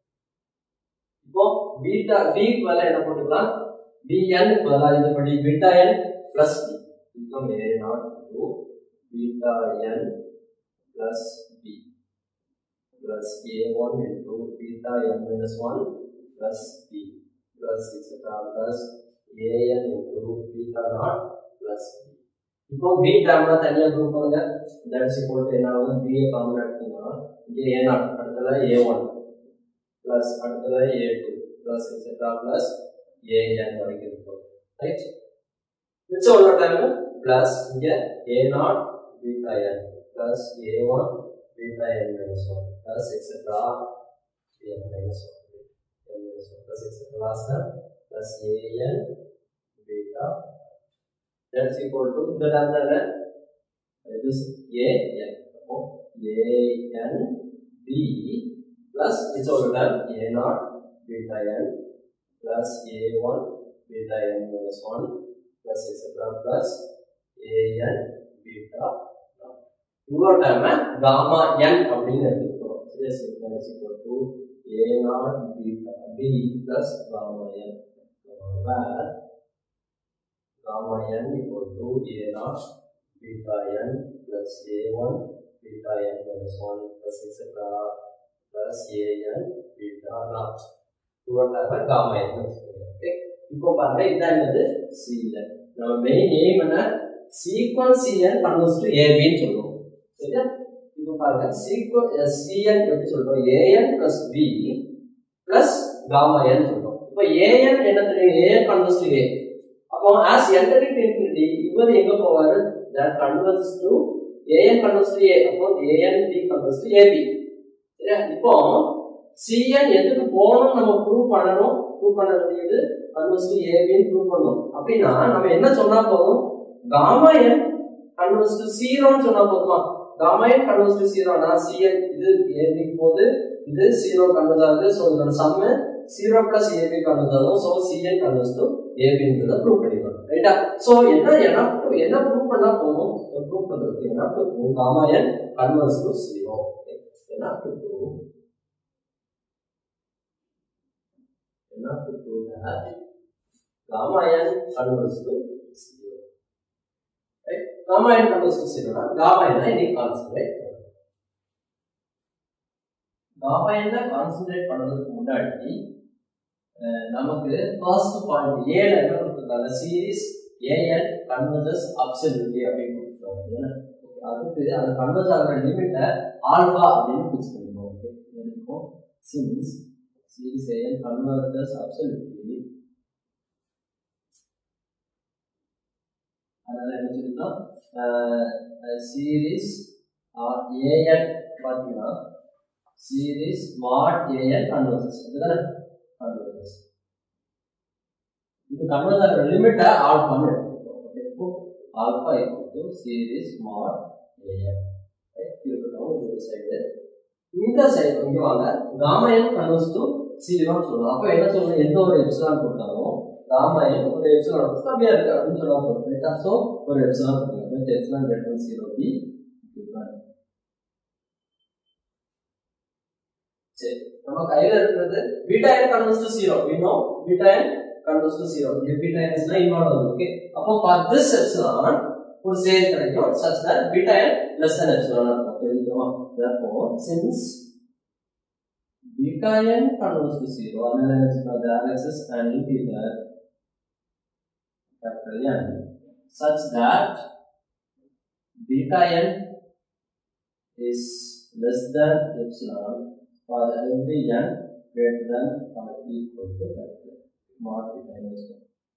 இப்போ beta b க்கு பதிலா என்ன போட்டுக்கலாம் bn க்கு பதிலா இது படி beta n plus b become a naught into beta n plus b plus a1 into beta n minus 1 plus b plus etc plus an into beta naught plus b இப்போ b டேர்ம்ல தனியா group பண்ணுங்க that's equal to என்ன ஆகும் b common எடுத்தீங்கன்னா இங்க a not அடுத்தது a1 plus அடுத்தது a2 plus etc plus an வரைக்கும் இருக்கும் ரைட் மிச்சம் உள்ள டேர்ம் பிளஸ் இங்க a naught beta n plus a1 beta n minus 1 plus etc n minus 1 n minus 1 plus etc last term plus an beta that's equal to இந்த term தானே இது a n அப்போ a n b plus it's all term a naught beta n plus a1 beta n minus 1 plus etc plus an beta naught இவ்வளோ time gamma n அப்படின்னு எடுத்துக்கிறோம் yes it's equal to a naught beta b plus gamma n where gamma n equal to a naught beta n plus a1 beta n minus 1 plus etc plus an beta naught இவற்றாக gamma n okay இப்போ பாருங்க இதான் என்னது cn நம்ம main aim என்ன sequence cn converges to abன்னு சொல்லுவோம் சரியா இப்போ பாருங்க சீக்வன் cn எப்படி சொல்றோம் an plus b plus gamma n சொல்றோம் இப்போ an என்ன தெரியும் an converts to a அப்போ as entering to infinity இவர் எங்க போவாரு that converts to an converts to a அப்போ an b converts to ab சரியா இப்போ cn எதுக்கு போகணும் நம்ம ப்ரூவ் பண்ணணும் ப்ரூவ் பண்ண வேண்டியது converts to ab ன்னு ப்ரூவ் பண்ணணும் அப்படின்னா நம்ம என்ன சொன்னா போதும் gamma n converts to 0 ன்னு சொன்னா போதுமா gamma n converts to 0 னா cn இது ab க்கு போகுது இது 0 கன்வெர்ட் ஆகுது ஸோ இதோட சம்மு 0 பிளஸ் ஏபி கன்வெர்ட் ஆகும் ஸோ சிஎன் கன்வெர்ஸ் டு ஏபின்றத ப்ரூவ் பண்ணிடலாம் ரைட்டா ஸோ என்ன என்ன என்ன ப்ரூவ் பண்ணா போதும் ப்ரூவ் பண்றதுக்கு என்ன prove gamma n converges to zero என்ன ப்ரூவ் என்ன prove that gamma n converges to zero right gamma n converges to ஜீரோனா காமா என் இன்னைக்கு கான்சென்ட்ரேட் காமா என்ன கான்சென்ட்ரேட் பண்றதுக்கு முன்னாடி நமக்கு ஃபர்ஸ்ட் பாயிண்ட் ஏல என்ன கொடுத்துருக்காங்க சீரிஸ் ஏஎன் கன்வர்ஜஸ் அப்சல்யூட்லி அப்படின்னு கொடுத்துருக்காங்க அதுக்கு அது கன்வர்ஜ் ஆகிற லிமிட்டை ஆல்ஃபா அப்படின்னு ஃபிக்ஸ் பண்ணிக்கணும் ஓகே இருக்கும் since series a n converges absolutely அதனால என்ன சொல்லிக்கலாம் சீரிஸ் ஏஎன் பார்த்தீங்கன்னா series mod an converges இதுதானே converges இது கன்வர்ஜ் ஆகிற லிமிட்டை ஆல்ஃபான்னு எடுத்துக்கிறோம் okay alpha equal to series mod an இருக்கட்டும் இது ஒரு சைடு இந்த சைடு இங்க வாங்க காமா n கன்வர்ஸ் டு ஜீரோன்னு சொல்லலாம் அப்போ என்ன சொல்லணும் எந்த ஒரு எப்சிலான் கொடுத்தாலும் காமா n ஒரு எப்சிலான் கம்மியா இருக்கு அப்படின்னு சொன்னா போதும் ரைட்டா ஸோ ஒரு எப்சிலான் கொடுங்க எப்சிலான் கிரேட்டர் ஜீரோ பி சரி நம்ம கையில இருக்கிறது beta n converges to 0 we know beta n converts to 0 இங்க beta n is not involved ஆகுது ஓகே அப்போ for this epsilon ஒரு சேர் கிடைக்கும் such that beta n less than epsilon இருக்கும் தெரியுமா therefore since beta n converts to 0 அதனால என்ன சொல்றோம் there exists an integer capital N such that beta n is less than epsilon for every n greater than or equal to capital mod beta n is 1.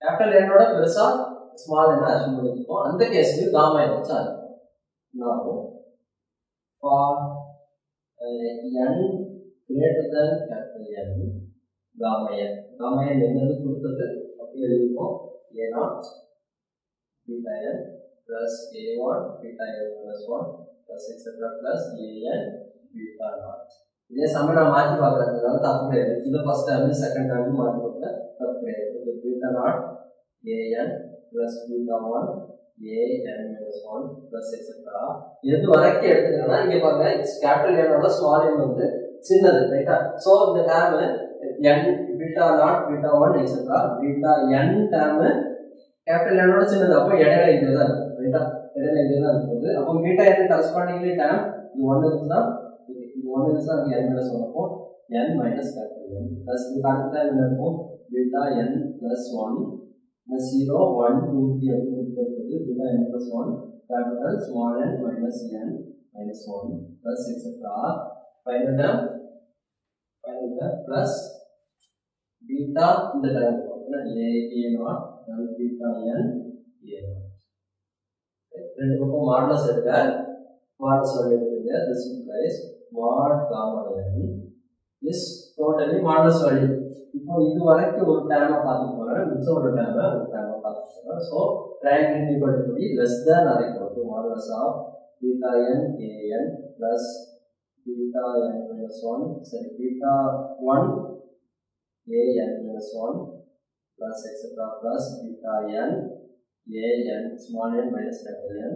Capital என்னோட பெருசா small என்ன assume பண்ணிருக்கோம் அந்த கேஸ்லயும் gamma n வச்சா இருக்கும் for n greater than capital n gamma n gamma n என்னது கொடுத்தது அப்படி எழுதிப்போம் a naught beta n plus A one beta n minus one plus etcetera plus a n beta naught இதே சமயம் நான் மாற்றி பார்க்குறதுனால தப்பு கிடையாது இது ஃபர்ஸ்ட் டைம் செகண்ட் டைம் மாற்றி பார்க்குறேன் தப்பு கிடையாது okay beta naught a n plus beta one a n minus one plus etcetera எது வரைக்கும் எடுத்துக்கணும்னா இங்கே பாருங்க கேபிட்டல் என்னோட ஸ்மால் என் வந்து சின்னது ரைட்டா ஸோ இந்த term n beta naught beta one etcetera beta n term capital என்னோட சின்னது அப்போ இடையில இங்கே தான் இருக்கும் ரைட்டா இடையில இங்கே தான் இருக்குது அப்போ பீட்டா என் கரஸ்பாண்டிங்லி டேர்ம் இது ஒன்று இருந்துச்சுன்னா இது ஒன்று இருந்துச்சுன்னா அங்கே என் மைனஸ் ஒன் இருக்கும் n minus capital n plus இதுக்கு அடுத்த என்ன இருக்கும் beta n plus one plus zero one two three அப்படின்னு இருக்குது beta n plus one capital small n minus n minus 1 plus etc. Final term, final term plus beta இந்த term a a naught then beta n a naught. ரெண்டு பக்கம் modulus எடுக்க modulus எடுக்குங்க this implies mod gamma n is totally modulus value இப்போ இது வரைக்கும் ஒரு டேமை பார்த்துட்டு போகிறேன் மிச்சம் ஒரு டேமை ஒரு டேமை பார்த்துட்டு போகிறேன் so triangle equal to be less than or equal to modulus of beta n a n plus beta n minus 1 sorry beta 1 a n minus 1 plus etc plus beta n a n small n minus capital N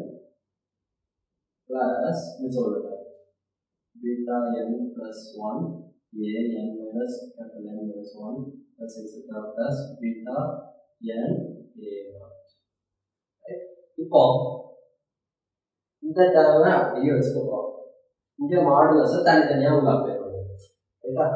plus which over beta n plus 1 a n minus capital N minus 1 plus etc plus beta n a naught இப்போ இந்த டேர்மை அப்படியே வச்சுக்கிறோம் இங்கே மாடுலஸை தனித்தனியாக உள்ள apply பண்ணுவோம் ரைட்டா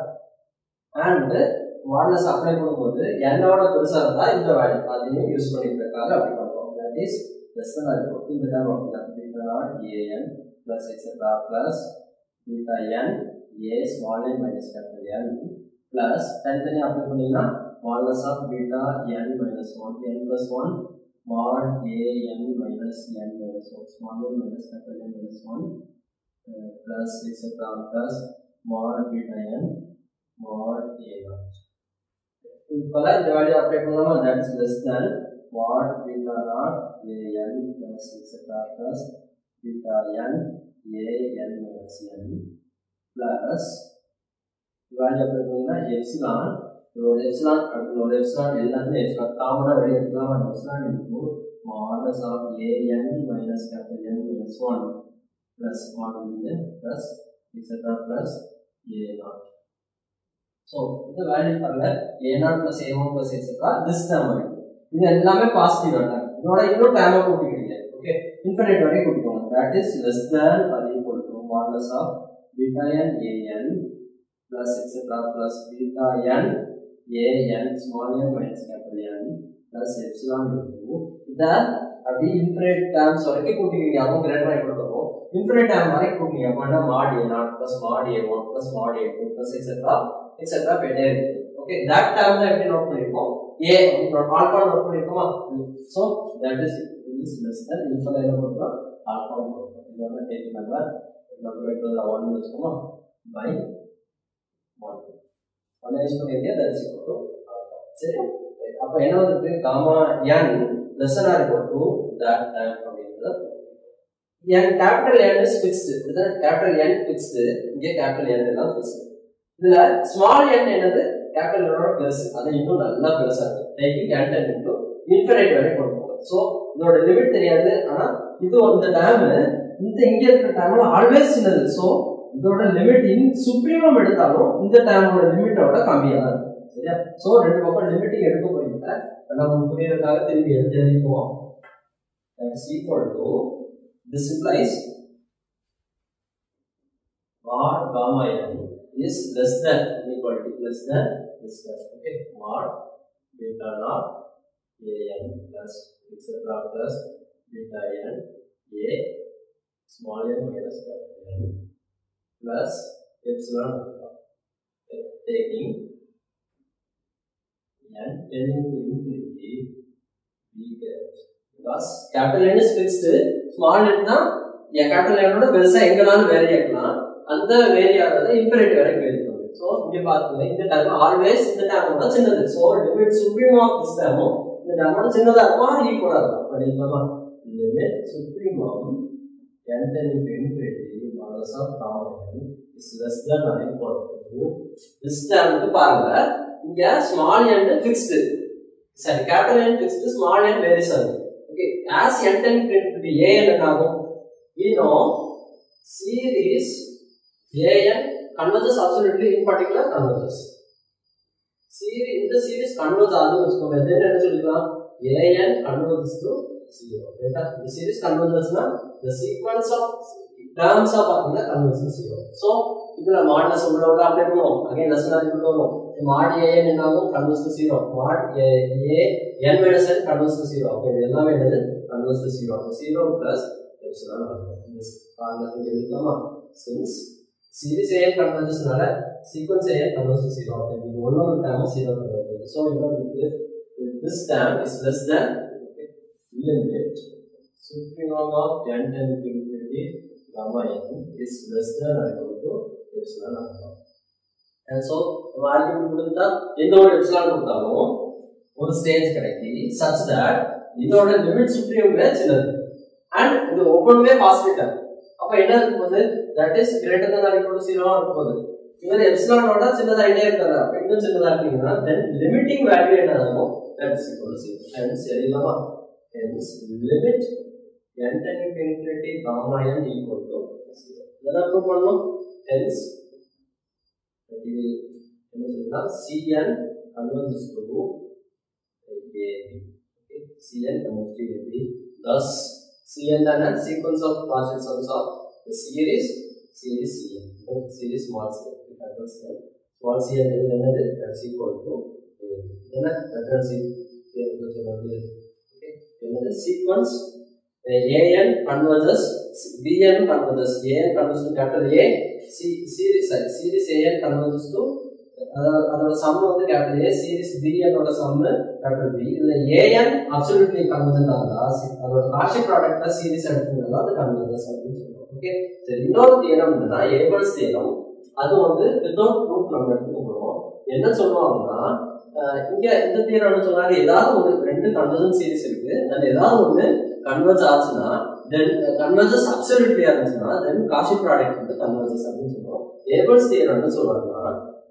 அண்ட் மாடுலஸ் அப்ளை பண்ணும்போது என்னோட பெருசாக இருந்தால் இந்த வேல்யூ அதையும் யூஸ் பண்ணிக்கிறதுக்காக அப்படி பண்ணுறோம் தட் இஸ் லெஸ் தான் இருக்கும் இந்த டேர்ம் அப்படின்னா beta naught a n plus etcetera plus beta n a small n minus capital n plus தனித்தனியாக அப்ளை பண்ணீங்கன்னா modulus of beta n minus one n plus one mod a n minus n minus 1 small n minus capital N minus 1 uh, plus etc plus mod beta n mod a naught இப்போதான் இந்த value apply பண்ணலாமா that is less than mod beta naught a n plus etc plus beta n a n minus n plus value apply பண்ணீங்கன்னா epsilon இதோட epsilon அடுத்ததோட epsilon எல்லாத்துமே epsilon காமனாக வெளியே எடுத்துக்கலாம் அந்த epsilon into modulus of a n minus capital n minus one plus modulus plus etcetera plus a naught so இந்த value பாருங்க a naught plus A one plus etcetera this term இருக்கு இது எல்லாமே பாசிட்டிவ் டேம் இதோட இன்னும் டேமை கூட்டிக்கிறீங்க ஓகே இன்ஃபினிட் வரைக்கும் கூட்டிக்கோங்க that is less than அது equal to modulus of beta n a n plus etc plus beta n a n small n minus capital N plus epsilon into இதை அப்படி இன்ஃபினிட் டேர்ம்ஸ் வரைக்கும் கூட்டிக்கிறீங்க அவங்க greater ஆகி கொடுத்துருவோம் infinite term வரைக்கும் கூட்டிங்க அப்படின்னா mod a naught plus mod a one plus mod a two plus etcetera etcetera போயிட்டே இருக்கு ஓகே தட் டேர்ம் தான் எப்படி நோட் பண்ணிருக்கோம் ஏ ஆல்ஃபா நோட் பண்ணிருக்கோமா so that is is less than infinite என்ன பண்ணுறோம் ஆல்ஃபா பண்ணுறோம் இது வந்து டேக் நம்பர் நம்பர் ஒன் வச்சுக்கோமா பை ஒன் ஒன் யூஸ் பண்ணியிருக்கேன் தட் இஸ் ஈக்குவல் டு சரி அப்போ என்ன வந்து gamma n less than or equal to that time அப்படிங்கிறத n capital n is fixed இதுதான் கேபிட்டல் என் ஃபிக்ஸ்டு இங்கே கேபிட்டல் என் எல்லாம் ஃபிக்ஸ்டு இதுல ஸ்மால் என் என்னது கேபிட்டல் என்னோட பெருசு அது இன்னும் நல்லா பெருசா இருக்கு taking n tend into infinite வரை கொண்டு போகும் ஸோ இதோட லிமிட் தெரியாது ஆனா இது இந்த டேம் இந்த இங்க இருக்கிற டேம்ல ஆல்வேஸ் சின்னது ஸோ இதோட லிமிட் இன் சுப்ரீமம் எடுத்தாலும் இந்த டேமோட லிமிட்டோட கம்மியாக தான் இருக்கும் சரியா ஸோ ரெண்டு பக்கம் லிமிட்டிங் எடுக்க போறீங்க நம்ம புரியறதுக்காக திரும்பி எடுத்து எழுதிக்குவோம் that's equal to this implies mod gamma n is less than equal to less than this guy okay mod beta naught a n plus etc plus beta n a small n minus capital n plus epsilon alpha. Taking n tending to infinity because capital n is fixed small என்னா capital என்னோட பெருசா எங்கனாலும் vary ஆக்கலாம் அந்த vary ஆகிறத infinity வரைக்கும் vary பண்ணுது so இங்க பாத்துங்க இந்த டைம் ஆல்வேஸ் இந்த டைமோட சின்னது so limit supreme of this டைமும் இந்த டைமோட சின்னதா இருக்குமா ஈக்குவலா இருக்கும் படிக்கலாமா limit supreme of n tending to infinity modulus of gamma n is less than or equal to this term பாருங்க இங்க small n fixed சரி capital N fixed small n varies ஆகுது okay as n tending to infinity a n என்ன ஆகும் we know series a n converges absolutely in particular converges series இந்த series converge ஆகுதுன்னு வச்சுக்கோங்க then என்ன சொல்லிக்கலாம் a n converges to zero ரைட்டா இந்த series convergesனா the sequence of terms of பார்த்தீங்கன்னா converges to zero so இதுல மாடலஸ் உள்ள உள்ள அப்ளை பண்ணுவோம் அகைன் லெசன் அது கொண்டு வரும் மாட் ஏ என்ன ஆகும் converges to zero mod a n minus n converges to zero அப்போ இது எல்லாமே என்னது கன்வர்ஸ் டு ஜீரோ அப்போ ஜீரோ பிளஸ் எப்சிலான் இந்த காரணத்துக்கு எழுதிக்கலாமா சின்ஸ் சீரிஸ் ஏன் கன்வர்ஜஸ்னால sequence a n converges to zero அப்போ இது ஒன்று ஒரு டைம் ஜீரோ கன்வர்ஜஸ் ஸோ இன்னொரு this term is less than okay, limit supremum of n tending to infinity gamma n is less than or equal to epsilon alpha. And so value கொடுத்தா எந்த ஒரு epsilon கொடுத்தாலும் ஒரு stage கிடைக்கி such that இதோட limit சுப்ரீம்ல சின்னது and இது ஒவ்வொன்றுமே பாசிட்டிவ் அப்ப என்ன இருக்கும் போது that is greater than or equal to ஜீரோவா இருக்கும் போது இவர் எப்சிலானோட சின்னதாயிட்டே இருக்காரு அப்ப இன்னும் சின்னதா இருக்கீங்கன்னா தென் லிமிட்டிங் வேல்யூ என்ன ஆகும் that is equal to zero. Hence, எழுதலாமா hence limit n tending to infinity gamma n equal to zero. இதெல்லாம் ப்ரூவ் பண்ணணும் hence இது என்ன சொல்லலாம் cn converges to ab okay cn converges to ab thus cn and a sequence of partial sums of the series series cn the series small cn capital cn small cn is என்னது that's equal to என்ன reference சொல்றது okay என்னது sequence a n converges b n converges a n converges to capital a c series series a n converges to அதோட sum வந்து capital a series பிஎனோட sum capital b இதுல a n absolutely convergent ஆகுதா அதோட Cauchy ப்ராடக்டா series எடுத்தீங்கன்னா அது கன்வர்ஜஸ் அப்படின்னு சொல்லுவோம் ஓகே சரி இன்னொரு தியரம் என்னன்னா ஏபிள்ஸ் தியரம் அது வந்து வித்தவுட் ப்ரூஃப் நம்ம எடுத்துக்க போறோம் என்ன சொல்லுவாங்கன்னா இங்க இந்த தியரம் சொன்னாரு ஏதாவது ஒரு ரெண்டு கன்வர்ஜன் சீரிஸ் இருக்கு அதுல ஏதாவது ஒண்ணு கன்வர்ஜ் ஆச்சுன்னா தென் கன்வர்ஜஸ் அப்சல்யூட்லியா இருந்துச்சுன்னா தென் காஷி ப்ராடக்ட் வந்து கன்வர்ஜஸ் அப்படின்னு சொல்லுவோம் ஏபிள்ஸ் தியரம் என்ன சொல்றாங்கன்னா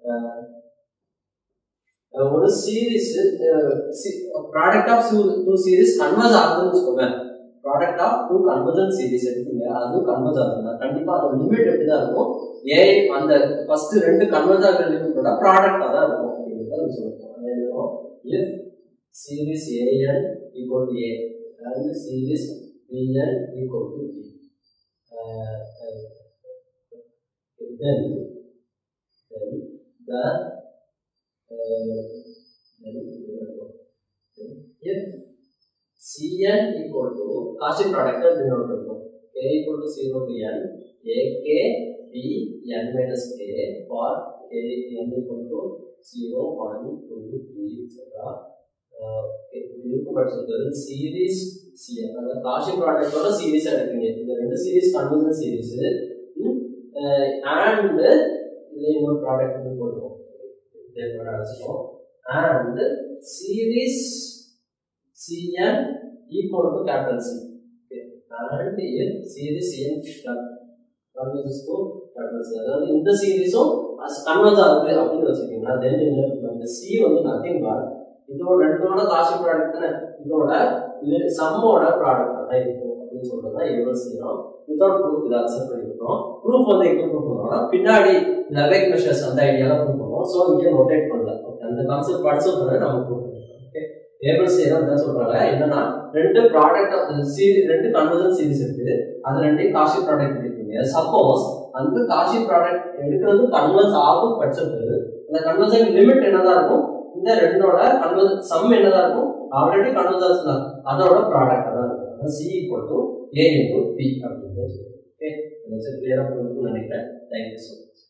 ஒரு series product of two series converge ஆகுதுன்னு வச்சுக்கோங்க product of two convergent series எடுத்தீங்க அதுவும் கன்வர்ஜ் ஆகுதுன்னா கண்டிப்பா அதோட லிமிட் எப்படி தான் இருக்கும் ஏ அந்த ஃபர்ஸ்ட் ரெண்டு கன்வர்ஜ் ஆகிற லிமிட்டோட ப்ராடக்டா தான் இருக்கும் அப்படிங்கிறத சொல்லுவோம் if series AN equal to A and series BN equal to B. Uh, uh, then, then the uh, then, then if Cn equal to Cauchy product of denominator K equal to 0 to N AK B N minus K for K N equal to 0, 1, 2, 3, etc. இருக்கும் பட்சத்தில் series c n அந்த Cauchy ப்ராடக்டோட series எடுப்பீங்க இந்த ரெண்டு series convergent series and இல்லை இன்னொரு product வந்து போடுவோம் அடிச்சிடும் and series c n equal to capital c and series c n converges to capital c அதாவது இந்த சீரீஸும் கன்வர்ஜ் ஆகுது அப்படின்னு வச்சுக்கிங்கன்னா தென் இந்த சி வந்து நத்திங் பார் இதோட ரெண்டோட காசு ப்ராடக்ட் தானே இதோட சம்மோட ப்ராடக்ட் தான் இருக்கும் அப்படின்னு சொல்றது தான் எவ்வளோ செய்யணும் வித்தவுட் ப்ரூஃப் இதை அக்செப்ட் பண்ணிக்கிறோம் ப்ரூஃப் வந்து எங்கே ப்ரூஃப் பண்ணுவோம்னா பின்னாடி லெவக் மெஷர்ஸ் அந்த ஐடியாலாம் ப்ரூஃப் பண்ணுவோம் ஸோ இங்கே நோட்டேட் பண்ணல அந்த கான்செப்ட் படிச்ச பிறகு நம்ம ப்ரூஃப் பண்ணிக்கிறோம் ஓகே ஏபிள் செய்யறோம் என்ன சொல்றாங்க என்னன்னா ரெண்டு ப்ராடக்ட் சீரி ரெண்டு கன்வர்ஜன் சீரிஸ் இருக்குது அது ரெண்டையும் காஷி ப்ராடக்ட் இருக்கீங்க சப்போஸ் அந்த காஷி ப்ராடக்ட் எடுக்கிறது கன்வர்ஸ் ஆகும் பட்சத்தில் அந்த கன்வர்ஜன் லிமிட் என்னதான் இருக்கும் இந்த ரெண்டோட கன்வர்ஸ் சம் என்னதான் இருக்கும் ஆல்ரெடி கன்வர்ஸ் ஆச்சுன்னா அதோட ப்ராடக்ட் தான் இருக்கும் c equal to a into b அப்படின்றது ஓகே கிளியராக நினைக்கிறேன் தேங்க்யூ ஸோ மச்